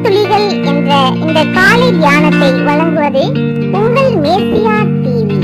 துளிகள் என்ற இந்த காலை தியானத்தை வழங்குவது உங்கள் மேசியா டிவி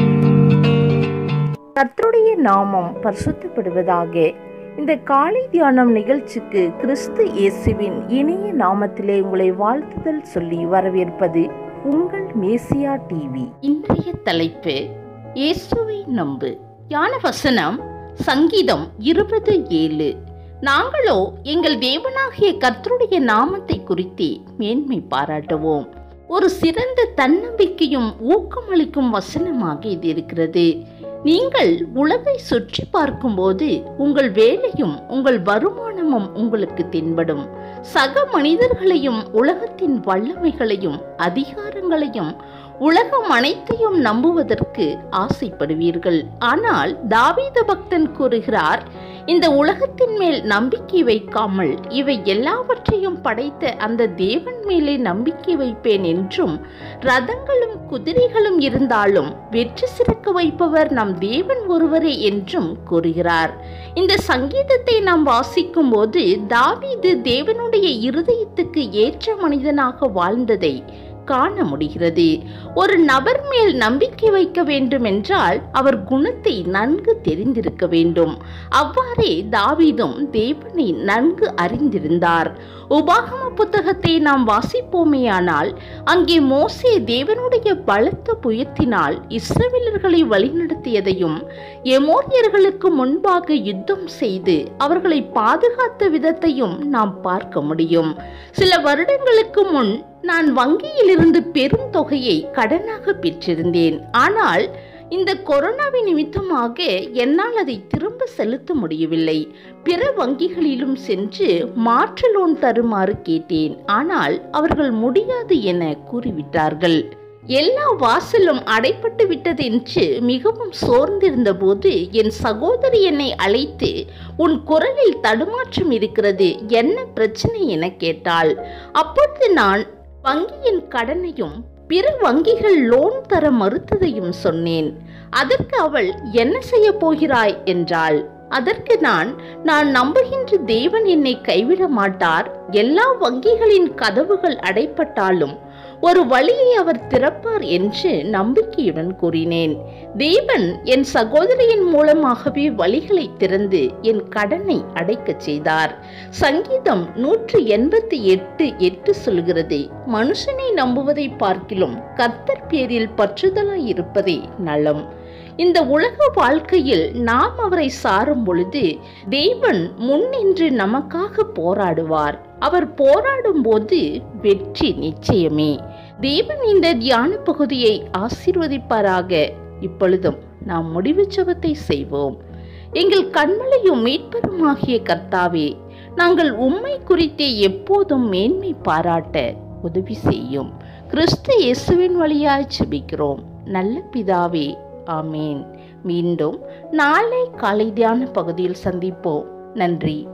கர்த்தருடைய நாமம் பரிசுத்தப்படுவதாக இந்த காலை தியானம் நிகழ்ச்சிக்கு கிறிஸ்து இயேசுவின் இனிய நாமத்திலே உங்களை வாழ்த்துதல் சொல்லி வரவேற்பது உங்கள் மேசியா டிவி இன்றைய தலைப்பு இயேசுவை நம்பு ஞான வசனம் சங்கீதம் இருபது ஏழு நாங்களோ எங்கள் தேவனாகிய கர்த்தருடைய நாமத்தை குறித்து மேன்மை பாராட்டுவோம் ஒரு சிறந்த தன்னம்பிக்கையும் ஊக்கமளிக்கும் வசனமாக இது இருக்கிறது நீங்கள் உலகை சுற்றி பார்க்கும்போது உங்கள் வேலையும் உங்கள் வருமானமும் உங்களுக்கு தென்படும் சக மனிதர்களையும் உலகத்தின் வல்லமைகளையும் அதிகாரங்களையும் உலகம் அனைத்தையும் நம்புவதற்கு ஆசைப்படுவீர்கள் ஆனால் தாவீத பக்தன் கூறுகிறார் இந்த உலகத்தின் மேல் நம்பிக்கை வைக்காமல் இவை எல்லாவற்றையும் படைத்த அந்த தேவன் மேலே நம்பிக்கை வைப்பேன் என்றும் ரதங்களும் குதிரைகளும் இருந்தாலும் வெற்றி சிறக்க வைப்பவர் நம் தேவன் ஒருவரே என்றும் கூறுகிறார் இந்த சங்கீதத்தை நாம் வாசிக்கும் போது தாவீது தேவனுடைய இருதயத்துக்கு ஏற்ற மனிதனாக வாழ்ந்ததை காண முடிகிறது ஒரு நபர் மேல் நம்பிக்கை வைக்க வேண்டும் என்றால் அவர் குணத்தை நன்கு தெரிந்திருக்க வேண்டும் அவ்வாறே தாவீதும் தேவனை நன்கு அறிந்திருந்தார் உபாகம புத்தகத்தை நாம் வாசிப்போமேயானால் அங்கே மோசே தேவனுடைய பலத்த புயத்தினால் இஸ்ரவேலர்களை வழிநடத்தியதையும் எமோரியர்களுக்கு முன்பாக யுத்தம் செய்து அவர்களை பாதுகாத்த விதத்தையும் நாம் பார்க்க முடியும் சில வருடங்களுக்கு முன் நான் வங்கியிலிருந்து பெரும் தொகையை கடனாக பெற்றிருந்தேன் ஆனால் இந்த கொரோனாவின் நிமித்தமாக என்னால் அதை திரும்ப செலுத்த முடியவில்லை பிற வங்கிகளிலும் சென்று மாற்று லோன் தருமாறு கேட்டேன் ஆனால் அவர்கள் முடியாது என கூறிவிட்டார்கள் எல்லா வாசலும் அடைப்பட்டு விட்டது என்று மிகவும் சோர்ந்திருந்த போது என் சகோதரி என்னை அழைத்து உன் குரலில் தடுமாற்றம் இருக்கிறது என்ன பிரச்சனை என கேட்டாள் அப்பொழுது நான் வங்கியின் கடனையும் பிற வங்கிகள் லோன் தர மறுத்ததையும் சொன்னேன் அதற்கு அவள் என்ன செய்ய போகிறாய் என்றாள் அதற்கு நான் நான் நம்புகின்ற தேவன் என்னை கைவிட மாட்டார் எல்லா வங்கிகளின் கதவுகள் அடைப்பட்டாலும் ஒரு வழியை அவர் திறப்பார் என்று நம்பிக்கையுடன் கூறினேன் தேவன் என் சகோதரியின் மூலமாகவே வழிகளை திறந்து என் கடனை அடைக்கச் செய்தார் சங்கீதம் நூற்று எண்பத்தி எட்டு எட்டு சொல்கிறது மனுஷனை நம்புவதை பார்க்கிலும் கர்த்தர் பேரில் பற்றுதலாய் இருப்பதே நலம் இந்த உலக வாழ்க்கையில் நாம் அவரை சாரும் பொழுது தேவன் முன்னின்று நமக்காக போராடுவார் அவர் போராடும் போது வெற்றி நிச்சயமே தேவன் இந்த தியான பகுதியை ஆசீர்வதிப்பாராக இப்பொழுதும் நாம் முடிவு ஜெபத்தை செய்வோம் எங்கள் கண்மலையும் மீட்பருமாகிய கர்த்தாவே நாங்கள் உம்மை குறித்தே எப்போதும் மேன்மை பாராட்ட உதவி செய்யும் கிறிஸ்து இயேசுவின் வழியாய் ஜெபிக்கிறோம் நல்ல பிதாவே ஆமேன் மீண்டும் நாளை காலை தியான பகுதியில் சந்திப்போம் நன்றி